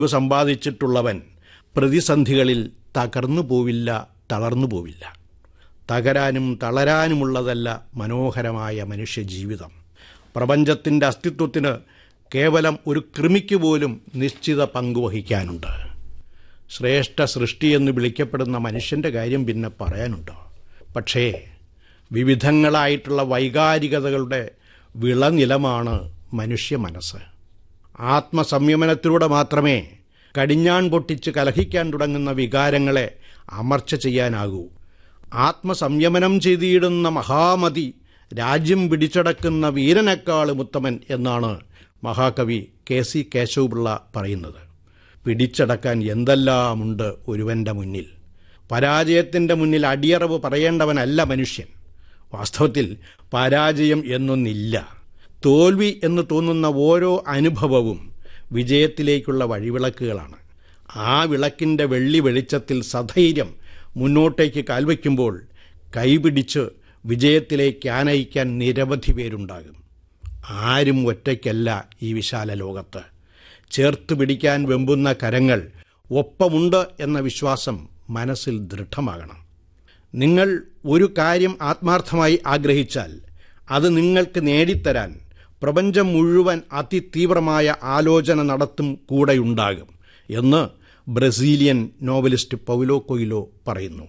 സമ്പാദിച്ചിട്ടുള്ളവൻ പ്രതിസന്ധികളിൽ തകർന്നു പോവില്ല തളർന്നു പോവില്ല തകരാനും തളരാനുമുള്ളതല്ല മനോഹരമായ മനുഷ്യജീവിതം പ്രപഞ്ചത്തിൻ്റെ അസ്തിത്വത്തിന് കേവലം ഒരു കൃമിക്ക് പോലും നിശ്ചിത പങ്കുവഹിക്കാനുണ്ട് ശ്രേഷ്ഠ സൃഷ്ടി എന്ന് വിളിക്കപ്പെടുന്ന മനുഷ്യൻ്റെ കാര്യം പിന്നെ പറയാനുണ്ടോ പക്ഷേ വിവിധങ്ങളായിട്ടുള്ള വൈകാരികതകളുടെ വിളനിലമാണ് മനുഷ്യ മനസ്സ് ആത്മസംയമനത്തിലൂടെ മാത്രമേ കടിഞ്ഞാൺ പൊട്ടിച്ച് കലഹിക്കാൻ തുടങ്ങുന്ന വികാരങ്ങളെ അമർച്ച ചെയ്യാനാകൂ ആത്മസംയമനം ചെയ്തിടുന്ന മഹാമതി രാജ്യം പിടിച്ചടക്കുന്ന വീരനേക്കാളും ഉത്തമൻ എന്നാണ് മഹാകവി കെ സി കേശവപിള്ള പറയുന്നത് പിടിച്ചടക്കാൻ എന്തെല്ലാമുണ്ട് ഒരുവന്റെ മുന്നിൽ പരാജയത്തിൻ്റെ മുന്നിൽ അടിയറവ് പറയേണ്ടവനല്ല മനുഷ്യൻ വാസ്തവത്തിൽ പരാജയം എന്നൊന്നില്ല തോൽവി എന്ന് തോന്നുന്ന ഓരോ അനുഭവവും വിജയത്തിലേക്കുള്ള വഴിവിളക്കുകളാണ് ആ വിളക്കിൻ്റെ വെള്ളി വെളിച്ചത്തിൽ സധൈര്യം മുന്നോട്ടേക്ക് കാൽവയ്ക്കുമ്പോൾ കൈപിടിച്ച് വിജയത്തിലേക്ക് ആനയിക്കാൻ നിരവധി പേരുണ്ടാകും ആരും ഒറ്റയ്ക്കല്ല ഈ വിശാല ലോകത്ത് ചേർത്ത് പിടിക്കാൻ വെമ്പുന്ന കരങ്ങൾ ഒപ്പമുണ്ട് എന്ന വിശ്വാസം മനസ്സിൽ ദൃഢമാകണം നിങ്ങൾ ഒരു കാര്യം ആത്മാർത്ഥമായി ആഗ്രഹിച്ചാൽ അത് നിങ്ങൾക്ക് നേടിത്തരാൻ പ്രപഞ്ചം മുഴുവൻ അതിതീവ്രമായ ആലോചന നടത്തും കൂടെയുണ്ടാകും എന്ന് ബ്രസീലിയൻ നോവലിസ്റ്റ് പൗലോ കൊയിലോ പറയുന്നു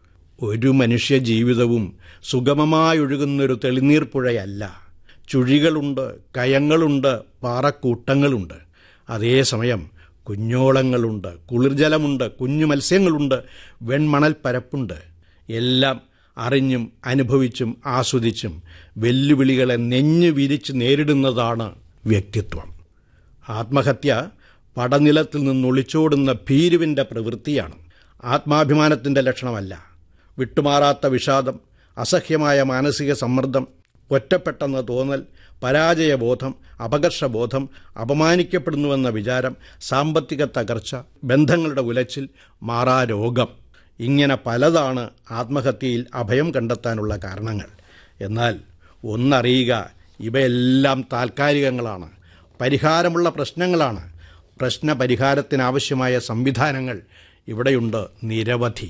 ഒരു മനുഷ്യ ജീവിതവും സുഗമമായൊഴുകുന്നൊരു തെളിനീർ പുഴയല്ല ചുഴികളുണ്ട് കയങ്ങളുണ്ട് പാറക്കൂട്ടങ്ങളുണ്ട് അതേസമയം കുഞ്ഞോളങ്ങളുണ്ട് കുളിർജലമുണ്ട് കുഞ്ഞു മത്സ്യങ്ങളുണ്ട് വെൺമണൽ പരപ്പുണ്ട് എല്ലാം അറിഞ്ഞും അനുഭവിച്ചും ആസ്വദിച്ചും വെല്ലുവിളികളെ നെഞ്ഞു വിരിച്ച് നേരിടുന്നതാണ് വ്യക്തിത്വം ആത്മഹത്യ പടനിലത്തിൽ നിന്നൊളിച്ചോടുന്ന ഭീരുവിൻ്റെ പ്രവൃത്തിയാണ് ആത്മാഭിമാനത്തിൻ്റെ ലക്ഷണമല്ല വിട്ടുമാറാത്ത വിഷാദം അസഹ്യമായ മാനസിക സമ്മർദ്ദം ഒറ്റപ്പെട്ടെന്ന തോന്നൽ പരാജയബോധം അപകർഷബോധം അപമാനിക്കപ്പെടുന്നുവെന്ന വിചാരം സാമ്പത്തിക തകർച്ച ബന്ധങ്ങളുടെ ഉലച്ചിൽ മാറാരോഗം ഇങ്ങനെ പലതാണ് ആത്മഹത്യയിൽ അഭയം കണ്ടെത്താനുള്ള കാരണങ്ങൾ എന്നാൽ ഒന്നറിയുക ഇവയെല്ലാം താൽക്കാലികങ്ങളാണ് പരിഹാരമുള്ള പ്രശ്നങ്ങളാണ് പ്രശ്ന പരിഹാരത്തിനാവശ്യമായ സംവിധാനങ്ങൾ ഇവിടെയുണ്ട് നിരവധി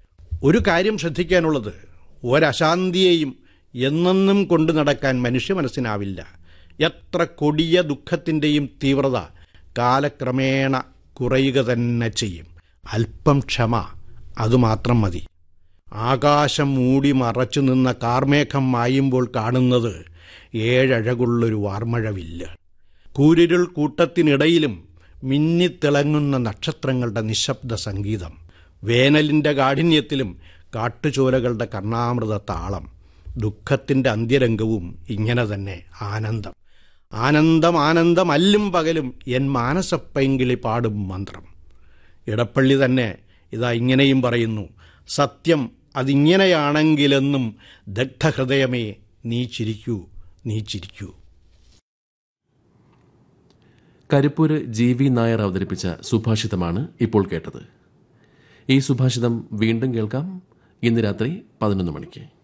ഒരു കാര്യം ശ്രദ്ധിക്കാനുള്ളത് ഒരശാന്തിയെയും എന്നെന്നും കൊണ്ടു നടക്കാൻ മനുഷ്യ മനസ്സിനാവില്ല എത്ര കൊടിയ ദുഃഖത്തിൻ്റെയും തീവ്രത കാലക്രമേണ കുറയുക തന്നെ ചെയ്യും അല്പം ക്ഷമ അതുമാത്രം മതി ആകാശം മൂടി മറച്ചു നിന്ന കാർമേഘം മായുമ്പോൾ കാണുന്നത് ഏഴഴകുള്ളൊരു വാർമഴവില്ല് കൂരിരുൾ കൂട്ടത്തിനിടയിലും മിന്നിത്തിളങ്ങുന്ന നക്ഷത്രങ്ങളുടെ നിശബ്ദ സംഗീതം വേനലിൻ്റെ കാഠിന്യത്തിലും കാട്ടുചോലകളുടെ കർണാമൃത താളം ദുഃഖത്തിൻ്റെ അന്ത്യരംഗവും ഇങ്ങനെ തന്നെ ആനന്ദം ആനന്ദം ആനന്ദം അല്ലും പകലും എൻ മാനസപ്പൈങ്കിളി പാടും മന്ത്രം ഇടപ്പള്ളി തന്നെ ഇതാ ഇങ്ങനെയും പറയുന്നു സത്യം അതിങ്ങനെയാണെങ്കിലെന്നും ദഗ്ധഹൃദയമേ നീ ചിരിക്കൂ നീ ചിരിക്കൂ കരിപ്പൂര് ജി വി നായർ അവതരിപ്പിച്ച സുഭാഷിതമാണ് ഇപ്പോൾ കേട്ടത് ഈ സുഭാഷിതം വീണ്ടും കേൾക്കാം ഇന്ന് രാത്രി പതിനൊന്ന് മണിക്ക്